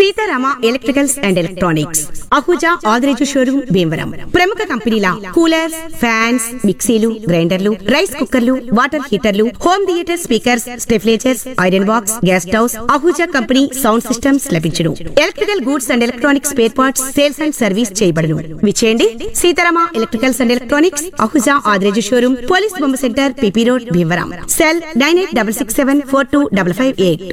Sitarama electricals and electronics Ahuja Adireju showroom Bhimavaram ప్రముఖ కంపెనీల coolers fans మిక్సీలు గ్రైండర్లు రైస్ కుక్కర్లు వాటర్ హీటర్లు home theatre speakers stabilisers iron box gas stoves Ahuja company sound systems లభించును electrical goods and electronics spare parts sales and service చేయబడును విచేయండి Seetharama electricals and electronics Ahuja Adireju showroom police బొమ్మ centre PP road Bhimavaram cell nine eight double six seven four two double five eight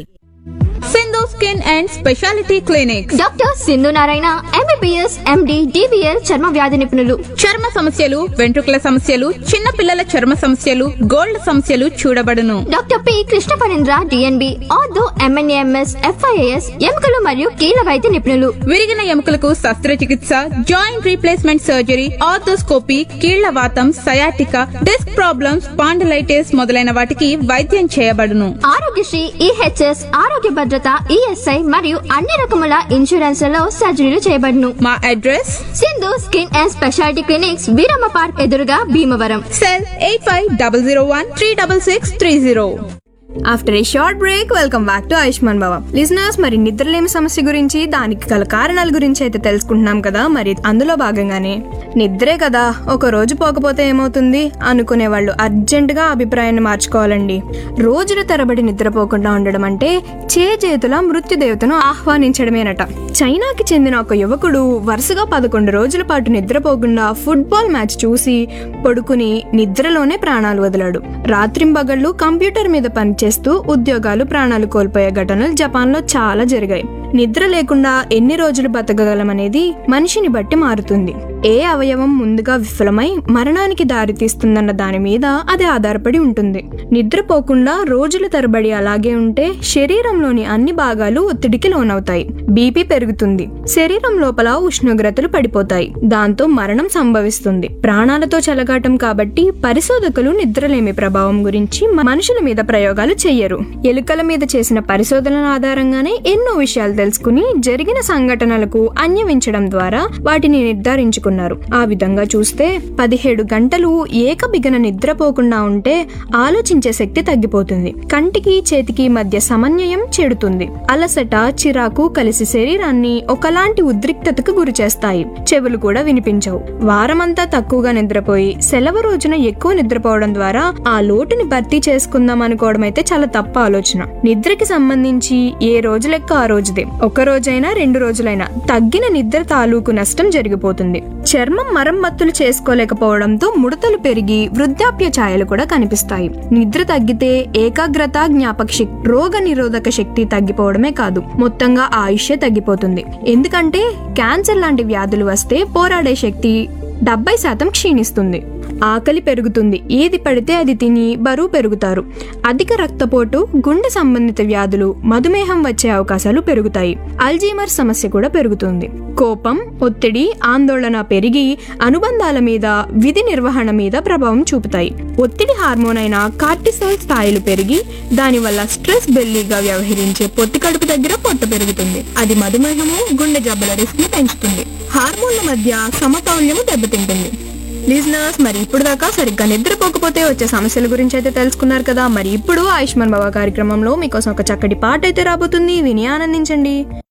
Sindhu skin and speciality clinic doctor Sindhu Narayana MBBS MD DBL చర్మ వ్యాధి నిపుణులు చర్మ సమస్యలు వెంట్రుకల సమస్యలు చిన్న పిల్లల చర్మ సమస్యలు గోల్డ్ సమస్యలు చూడబడును doctor P Krishna Parendra DNB ortho MNAMS FIAS ఎముకలు మరియు కీళ్ళ వైద్య నిపుణులు విరిగిన ఎముకలకు శస్త్రచికిత్స జాయింట్ రీప్లేస్మెంట్ సర్జరీ ఆర్థోస్కోపీ కీళ్ల వాతం సయాటిక డిస్క్ ప్రాబ్లమ్స్ పాండలైటిస్ మొదలైన వాటికి వైద్యం చేయబడును ఆరోగ్యశ్రీ ఈహెచ్ఎస్ ఆరోగ్య భద్రత ఈఎస్ఐ మరియు అన్ని రకముల ఇన్సూరెన్స్లలో సర్జరీలు చేయబడును మా address Sindhu skin and speciality clinics Veeramma park ఎదురుగా Bhimavaram cell eight five double zero one three double six three zero after a short break welcome back to Ayushman Baba listeners మరి నిద్రలేమి సమస్య గురించి దానికి గల కారణాల గురించి అయితే తెలుసుకుంటున్నాం కదా మరి అందులో భాగంగానే నిద్రే కదా ఒక రోజు పోకపోతే ఏమవుతుంది అనుకునే వాళ్ళు అర్జెంట్ గా అభిప్రాయాన్ని మార్చుకోవాలండి రోజుల తరబడి నిద్రపోకుండా ఉండడం అంటే చే చేతుల మృత్యుదేవతను ఆహ్వానించడమేనట చైనాకి చెందిన ఒక యువకుడు వరుసగా పదకొండు రోజుల పాటు నిద్రపోకుండా ఫుట్బాల్ మ్యాచ్ చూసి పడుకుని నిద్రలోనే ప్రాణాలు వదిలాడు రాత్రింబగళ్ళు కంప్యూటర్ మీద పనిచేస్తూ ఉద్యోగాలు ప్రాణాలు కోల్పోయే ఘటనలు జపాన్లో చాలా జరిగాయి నిద్ర లేకుండా ఎన్ని రోజులు బతకగలమనేది మనిషిని బట్టి మారుతుంది ఏ అవయవం ముందుగా విఫలమై మరణానికి దారితీస్తుందన్న దాని మీద అది ఆధారపడి ఉంటుంది నిద్రపోకుండా రోజుల తరబడి అలాగే ఉంటే శరీరంలోని అన్ని భాగాలు ఒత్తిడికి లోనవుతాయి బీపీ పెరుగుతుంది శరీరం లోపల ఉష్ణోగ్రతలు పడిపోతాయి దాంతో మరణం సంభవిస్తుంది ప్రాణాలతో చెలగాటం కాబట్టి పరిశోధకులు నిద్రలేమి ప్రభావం గురించి మనుషుల మీద ప్రయోగాలు చెయ్యరు ఎలుకల మీద చేసిన పరిశోధనల ఆధారంగానే ఎన్నో విషయాలు తెలుసుకుని జరిగిన సంఘటనలకు అన్యవించడం ద్వారా వాటిని నిర్ధారించుకున్నారు ఆ విధంగా చూస్తే పదిహేడు గంటలు ఏకబిగన నిద్రపోకుండా ఉంటే ఆలోచించే శక్తి తగ్గిపోతుంది కంటికి చేతికి మధ్య సమన్వయం చెడుతుంది అలసట చిరాకు కలిసి శరీరాన్ని ఒకలాంటి ఉద్రిక్తతకు గురి చేస్తాయి చెవులు కూడా వినిపించవు వారమంతా తక్కువగా నిద్రపోయి సెలవు రోజున ఎక్కువ నిద్రపోవడం ద్వారా ఆ లోటుని భర్తీ చేసుకుందాం అనుకోవడం అయితే చాలా తప్ప ఆలోచన నిద్రకి సంబంధించి ఏ రోజు లెక్క ఆ రోజుదే ఒక రోజైనా రెండు రోజులైనా తగ్గిన నిద్ర తాలూకు నష్టం జరిగిపోతుంది చర్మం మరమ్మతులు చేసుకోలేకపోవడంతో ముడతలు పెరిగి వృద్ధాప్య ఛాయలు కూడా కనిపిస్తాయి నిద్ర తగ్గితే ఏకాగ్రత జ్ఞాపక శక్తి రోగ నిరోధక శక్తి తగ్గిపోవడమే కాదు మొత్తంగా ఆయుష్య తగ్గిపోతుంది ఎందుకంటే క్యాన్సర్ లాంటి వ్యాధులు వస్తే పోరాడే శక్తి డెబ్బై శాతం క్షీణిస్తుంది ఆకలి పెరుగుతుంది ఏది పడితే అది తిని బరువు పెరుగుతారు అధిక రక్తపోటు గుండె సంబంధిత వ్యాధులు మధుమేహం వచ్చే అవకాశాలు పెరుగుతాయి అల్జీమర్ సమస్య కూడా పెరుగుతుంది కోపం ఒత్తిడి ఆందోళన పెరిగి అనుబంధాల మీద విధి నిర్వహణ మీద ప్రభావం చూపుతాయి ఒత్తిడి హార్మోన్ అయిన కార్టిసోల్ స్థాయిలు పెరిగి దానివల్ల స్ట్రెస్ బెల్లీగా వ్యవహరించే పొత్తి కడుపు దగ్గర పొట్ట పెరుగుతుంది అది మధుమేహము గుండె జబ్బుల రిస్క్ ని పెంచుతుంది హార్మోన్ల మధ్య సమతౌల్యము దెబ్బతింటుంది లిజనర్స్ మరి ఇప్పుడు దాకా సరిగ్గా నిద్రపోకపోతే వచ్చే సమస్యల గురించి అయితే తెలుసుకున్నారు కదా మరి ఇప్పుడు ఆయుష్మాన్ బాబా కార్యక్రమంలో మీకోసం ఒక చక్కటి పాట అయితే రాబోతుంది విని ఆనందించండి